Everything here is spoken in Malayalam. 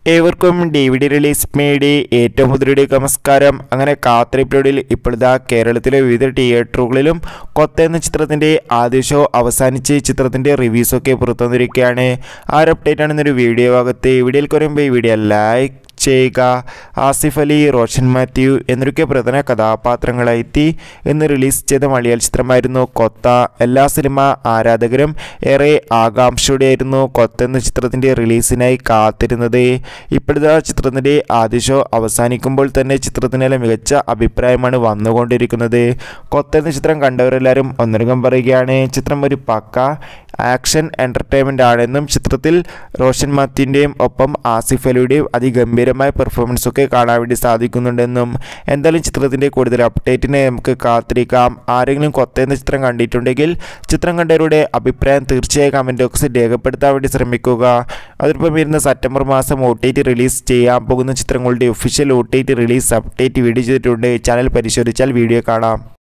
ഏവർക്കും ഡി വി ഡി റിലീസ് മേടി ഏറ്റവും പുതിയ നമസ്കാരം അങ്ങനെ കാത്തിരിപ്പിലൂടെ ഇപ്പോഴിതാ കേരളത്തിലെ വിവിധ തിയേറ്ററുകളിലും കൊത്ത എന്ന ചിത്രത്തിൻ്റെ ആദ്യ ഷോ അവസാനിച്ച് ചിത്രത്തിൻ്റെ റിവ്യൂസൊക്കെ പുറത്തു വന്നിരിക്കുകയാണ് ആ ഒരു അപ്ഡേറ്റ് ആണ് ഇന്നൊരു വീഡിയോ ഭാഗത്ത് വീഡിയോയിൽ കുറയുമ്പോൾ ഈ വീഡിയോ ലൈക്ക് ചെയ്യുക ആസിഫ് അലി റോഷൻ മാത്യു എന്നൊക്കെ പ്രധാന കഥാപാത്രങ്ങളായെത്തി എന്ന് റിലീസ് ചെയ്ത മലയാള ചിത്രമായിരുന്നു കൊത്ത എല്ലാ സിനിമ ആരാധകരും ഏറെ ആകാംക്ഷയോടെയായിരുന്നു കൊത്ത എന്ന ചിത്രത്തിൻ്റെ റിലീസിനായി കാത്തിരുന്നത് ഇപ്പോഴത്തെ ചിത്രത്തിൻ്റെ ആദ്യ ഷോ അവസാനിക്കുമ്പോൾ തന്നെ ചിത്രത്തിനുള്ള മികച്ച അഭിപ്രായമാണ് വന്നുകൊണ്ടിരിക്കുന്നത് കൊത്ത എന്ന ചിത്രം കണ്ടവരെല്ലാവരും ഒന്നരകം പറയുകയാണ് ചിത്രം ഒരു പക്ക ആക്ഷൻ എൻ്റർടൈൻമെൻ്റ് ആണെന്നും ചിത്രത്തിൽ റോഷൻ മാത്യുവിൻ്റെയും ഒപ്പം ആസിഫ് അലിയുടെയും അതിഗംഭീരമായ പെർഫോമൻസ് ഒക്കെ കാണാൻ വേണ്ടി സാധിക്കുന്നുണ്ടെന്നും എന്തായാലും ചിത്രത്തിൻ്റെ കൂടുതൽ അപ്ഡേറ്റിനെ നമുക്ക് കാത്തിരിക്കാം ആരെങ്കിലും കൊത്ത എന്ന ചിത്രം കണ്ടിട്ടുണ്ടെങ്കിൽ ചിത്രം കണ്ടവരുടെ അഭിപ്രായം തീർച്ചയായും കമൻറ്റ് ബോക്സിൽ രേഖപ്പെടുത്താൻ വേണ്ടി ശ്രമിക്കുക അതിനൊപ്പം വരുന്ന സെപ്റ്റംബർ മാസം ഒ ടി ടി റിലീസ് ചെയ്യാൻ പോകുന്ന ചിത്രങ്ങളുടെ official O T T release update video ചെയ്തിട്ടുണ്ട് ചാനൽ പരിശോധിച്ചാൽ വീഡിയോ കാണാം